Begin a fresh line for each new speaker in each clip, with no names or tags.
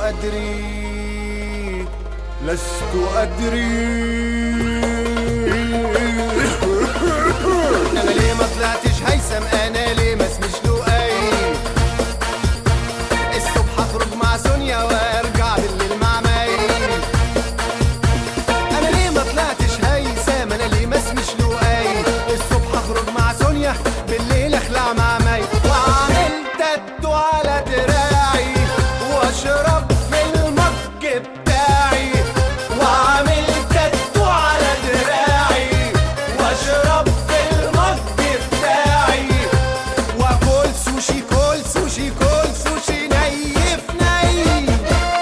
أدري لست أدري أنا ليه ما طلعتش هيثم أنا ليه ما اسمش لؤي الصبح أخرج مع سونيا وأرجع بالليل مع مي أنا ليه ما طلعتش هيثم أنا ليه ما اسمش لؤي الصبح أخرج مع سونيا بالليل أخلع مع مي وأعمل تاتو على دراعي وأشرب في المج بتاعي وأعمل تاتو على دراعي وأشرب في المج بتاعي وأكل سوشي كل سوشي كل سوشي نيف نيف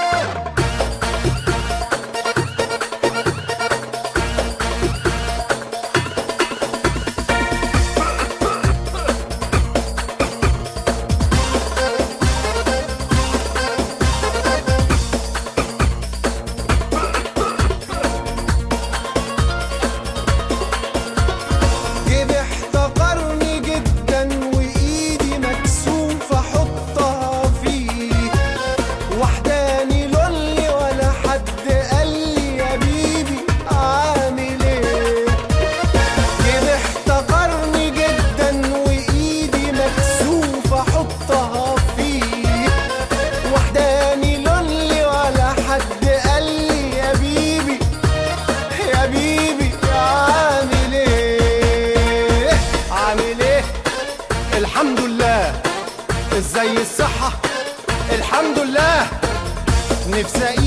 جيبي احتقرني جدا وايدي مكسوفة احطها فيه وحداني لولي ولا حد قال لي يا بيبي عامل ايه جيبي احتقرني جدا وايدي مكسوفة احطها فيه وحداني لولي ولا حد قال لي يا بيبي يا بيبي عامل ايه عامل ايه الحمد لله ازاي الصحة الحمد لله نفسي